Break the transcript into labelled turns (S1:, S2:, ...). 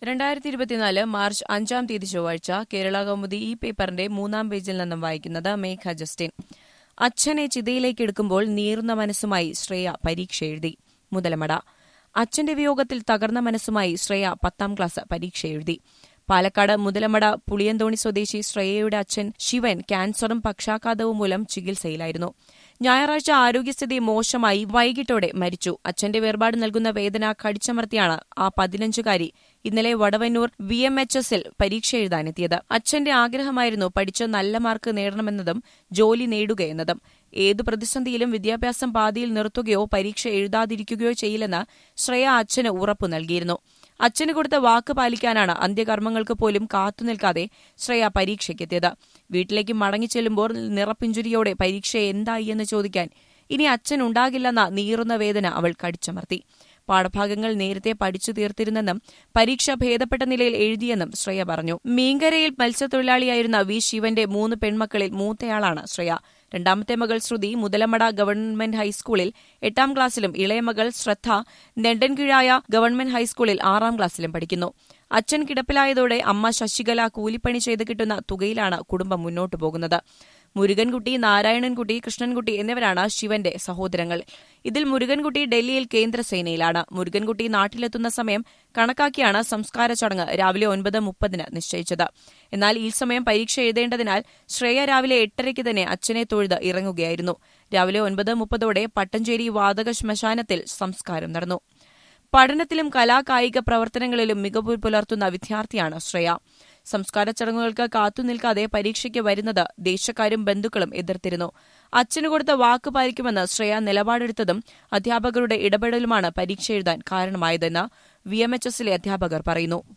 S1: രണ്ടായിരത്തി ഇരുപത്തിനാല് മാർച്ച് അഞ്ചാം തീയതി ചൊവ്വാഴ്ച കേരള കൗമുദി ഈ പേപ്പറിന്റെ മൂന്നാം പേജിൽ നിന്നും വായിക്കുന്നത് മേഘ ജസ്റ്റിൻ അച്ഛനെ ചിതയിലേക്ക് എടുക്കുമ്പോൾ നീറുന്ന മനസ്സുമായി ശ്രേയ പരീക്ഷ എഴുതി മുതലമട അച്ഛന്റെ വിയോഗത്തിൽ തകർന്ന മനസ്സുമായി ശ്രേയ പത്താം ക്ലാസ് പരീക്ഷ എഴുതി പാലക്കാട് മുതലമട പുളിയന്തോണി സ്വദേശി ശ്രേയയുടെ അച്ഛൻ ശിവൻ ക്യാൻസറും പക്ഷാഘാതവും മൂലം ചികിത്സയിലായിരുന്നു ഞായറാഴ്ച ആരോഗ്യസ്ഥിതി മോശമായി വൈകിട്ടോടെ മരിച്ചു അച്ഛന്റെ വേർപാട് നൽകുന്ന വേദന കടിച്ചമർത്തിയാണ് ആ പതിനഞ്ചുകാരി ഇന്നലെ വടവന്നൂർ വി എം എച്ച് എസിൽ പരീക്ഷ എഴുതാനെത്തിയത് അച്ഛന്റെ ആഗ്രഹമായിരുന്നു പഠിച്ച് നല്ല മാർക്ക് നേടണമെന്നതും ജോലി നേടുകയെന്നതും ഏതു പ്രതിസന്ധിയിലും വിദ്യാഭ്യാസം പാതിയിൽ നിർത്തുകയോ പരീക്ഷ എഴുതാതിരിക്കുകയോ ചെയ്യില്ലെന്ന് ശ്രേയ അച്ഛന് ഉറപ്പു നൽകിയിരുന്നു അച്ഛന് കൊടുത്ത വാക്ക് പാലിക്കാനാണ് അന്ത്യകർമ്മങ്ങൾക്ക് പോലും കാത്തുനിൽക്കാതെ ശ്രേയ പരീക്ഷയ്ക്കെത്തിയത് വീട്ടിലേക്ക് മടങ്ങിച്ചെല്ലുമ്പോൾ നിറപ്പിഞ്ചുരിയോടെ പരീക്ഷ എന്തായി എന്ന് ചോദിക്കാൻ ഇനി അച്ഛൻ ഉണ്ടാകില്ലെന്ന നീറുന്ന വേദന അവൾ കടിച്ചമർത്തി പാഠഭാഗങ്ങൾ നേരത്തെ പഠിച്ചു തീർത്തിരുന്നെന്നും പരീക്ഷ ഭേദപ്പെട്ട നിലയിൽ എഴുതിയെന്നും ശ്രേയ പറഞ്ഞു മീങ്കരയിൽ മത്സ്യത്തൊഴിലാളിയായിരുന്ന വി ശിവന്റെ മൂന്ന് പെൺമക്കളിൽ മൂത്തയാളാണ് ശ്രേയ രണ്ടാമത്തെ മകൾ ശ്രുതി മുതലമട ഗവൺമെന്റ് ഹൈസ്കൂളിൽ എട്ടാം ക്ലാസ്സിലും ഇളയ മകൾ ശ്രദ്ധ നെണ്ടൻകിഴായ ഗവൺമെന്റ് ഹൈസ്കൂളിൽ ആറാം ക്ലാസ്സിലും പഠിക്കുന്നു അച്ഛൻ കിടപ്പിലായതോടെ അമ്മ ശശികല കൂലിപ്പണി ചെയ്ത് കിട്ടുന്ന തുകയിലാണ് കുടുംബം മുന്നോട്ടു പോകുന്നത് മുരുകൻകുട്ടി നാരായണൻകുട്ടി കൃഷ്ണൻകുട്ടി എന്നിവരാണ് ശിവന്റെ സഹോദരങ്ങൾ ഇതിൽ മുരുകൻകുട്ടി ഡൽഹിയിൽ കേന്ദ്രസേനയിലാണ് മുരുകൻകുട്ടി നാട്ടിലെത്തുന്ന സമയം കണക്കാക്കിയാണ് സംസ്കാര ചടങ്ങ് രാവിലെ ഒൻപത് മുപ്പതിന് നിശ്ചയിച്ചത് എന്നാൽ ഈ സമയം പരീക്ഷ എഴുതേണ്ടതിനാൽ ശ്രേയ രാവിലെ എട്ടരയ്ക്ക് തന്നെ അച്ഛനെ തൊഴുത് ഇറങ്ങുകയായിരുന്നു രാവിലെ ഒൻപത് മുപ്പതോടെ പട്ടഞ്ചേരി വാതക ശ്മശാനത്തിൽ സംസ്കാരം നടന്നു പഠനത്തിലും കലാകായിക പ്രവർത്തനങ്ങളിലും മികവ് പുലർത്തുന്ന വിദ്യാർത്ഥിയാണ് ശ്രേയ സംസ്കാര ചടങ്ങുകൾക്ക് കാത്തുനിൽക്കാതെ പരീക്ഷയ്ക്ക് വരുന്നത് ദേശക്കാരും ബന്ധുക്കളും എതിർത്തിരുന്നു അച്ഛന് കൊടുത്ത വാക്ക് പാലിക്കുമെന്ന് ശ്രേയ നിലപാടെടുത്തതും അധ്യാപകരുടെ ഇടപെടലുമാണ് പരീക്ഷ എഴുതാൻ കാരണമായതെന്ന് വി എം എച്ച് എസിലെ അധ്യാപകർ പറയുന്നു